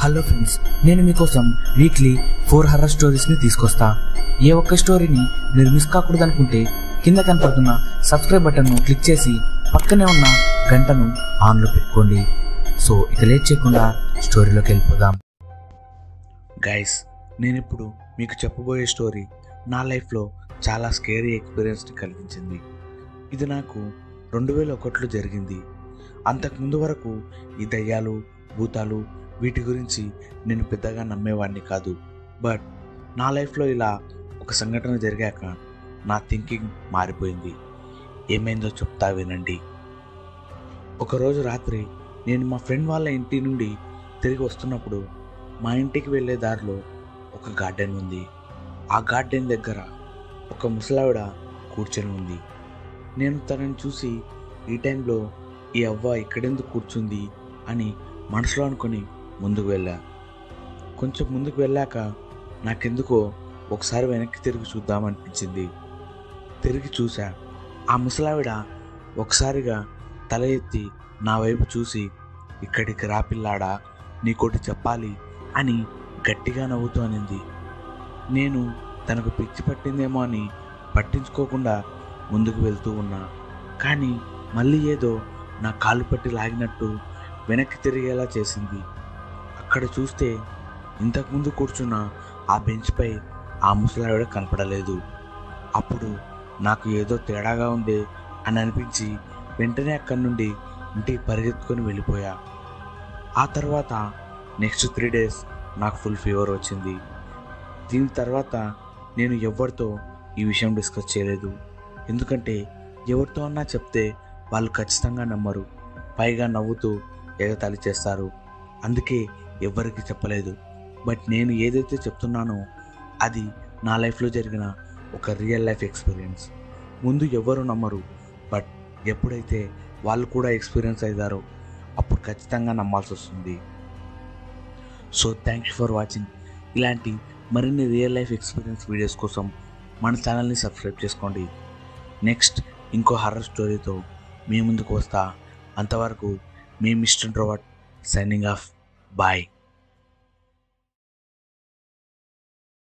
hello friends నేను మీకోసం weekly four horror స్టోరీస్ని తీసుకొస్తా ఏ ఒక్క స్టోరీని మీరు మిస్ కాకూడదు అనుకుంటే కింద కనపడుతున్న సబ్స్క్రైబ్ బటన్ను క్లిక్ చేసి పక్కనే ఉన్న గంటను ఆన్లో పెట్టుకోండి సో ఇక లేట్ చేయకుండా స్టోరీలోకి వెళ్ళిపోదాం గైస్ నేను ఇప్పుడు మీకు చెప్పబోయే స్టోరీ నా లైఫ్లో చాలా స్కేరీ ఎక్స్పీరియన్స్ని కలిగించింది ఇది నాకు రెండు వేల ఒకటిలో జరిగింది అంతకుముందు వరకు ఈ దయ్యాలు భూతాలు వీటి గురించి నేను పెద్దగా నమ్మేవాడిని కాదు బట్ నా లైఫ్లో ఇలా ఒక సంఘటన జరిగాక నా థింకింగ్ మారిపోయింది ఏమైందో చెప్తా వినండి ఒకరోజు రాత్రి నేను మా ఫ్రెండ్ వాళ్ళ ఇంటి నుండి తిరిగి వస్తున్నప్పుడు మా ఇంటికి వెళ్ళే దారిలో ఒక గార్డెన్ ఉంది ఆ గార్డెన్ దగ్గర ఒక ముసలావిడ కూర్చొని ఉంది నేను తనని చూసి ఈ టైంలో ఈ అవ్వ ఇక్కడెందుకు కూర్చుంది అని మనసులో అనుకొని ముందుకు వెళ్ళా కొంచెం ముందుకు వెళ్ళాక నాకెందుకో ఒకసారి వెనక్కి తిరిగి చూద్దామనిపించింది తిరిగి చూసా ఆ ముసలావిడ ఒకసారిగా తల ఎత్తి నా వైపు చూసి ఇక్కడికి రాపిల్లాడా నీకోటి చెప్పాలి అని గట్టిగా నవ్వుతూ అనింది నేను తనకు పిచ్చి పట్టిందేమో అని పట్టించుకోకుండా ముందుకు వెళ్తూ ఉన్నా కానీ మళ్ళీ ఏదో నా కాలు పట్టి లాగినట్టు వెనక్కి తిరిగేలా చేసింది అక్కడ చూస్తే ఇంతకుముందు కూర్చున్న ఆ బెంచ్పై ఆ ముసలావిడ కనపడలేదు అప్పుడు నాకు ఏదో తేడాగా ఉంది అని అనిపించి వెంటనే అక్కడి నుండి ఇంటికి పరిగెత్తుకొని వెళ్ళిపోయా ఆ తర్వాత నెక్స్ట్ త్రీ డేస్ నాకు ఫుల్ ఫీవర్ వచ్చింది దీని తర్వాత నేను ఎవరితో ఈ విషయం డిస్కస్ చేయలేదు ఎందుకంటే ఎవరితో అన్నా చెప్తే వాళ్ళు ఖచ్చితంగా నమ్మరు పైగా నవ్వుతూ ఎగతాళి చేస్తారు అందుకే ఎవ్వరికి చెప్పలేదు బట్ నేను ఏదైతే చెప్తున్నానో అది నా లైఫ్లో జరిగిన ఒక రియల్ లైఫ్ ఎక్స్పీరియన్స్ ముందు ఎవరు నమ్మరు బట్ ఎప్పుడైతే వాళ్ళు కూడా ఎక్స్పీరియన్స్ అయ్యారో అప్పుడు ఖచ్చితంగా నమ్మాల్సి వస్తుంది so thank you for watching ఇలాంటి మరిన్ని రియల్ లైఫ్ ఎక్స్పీరియన్స్ వీడియోస్ కోసం మన ఛానల్ని సబ్స్క్రైబ్ చేసుకోండి నెక్స్ట్ ఇంకో హర్రర్ స్టోరీతో మీ ముందుకు వస్తా అంతవరకు మీ Mister Robot signing off bye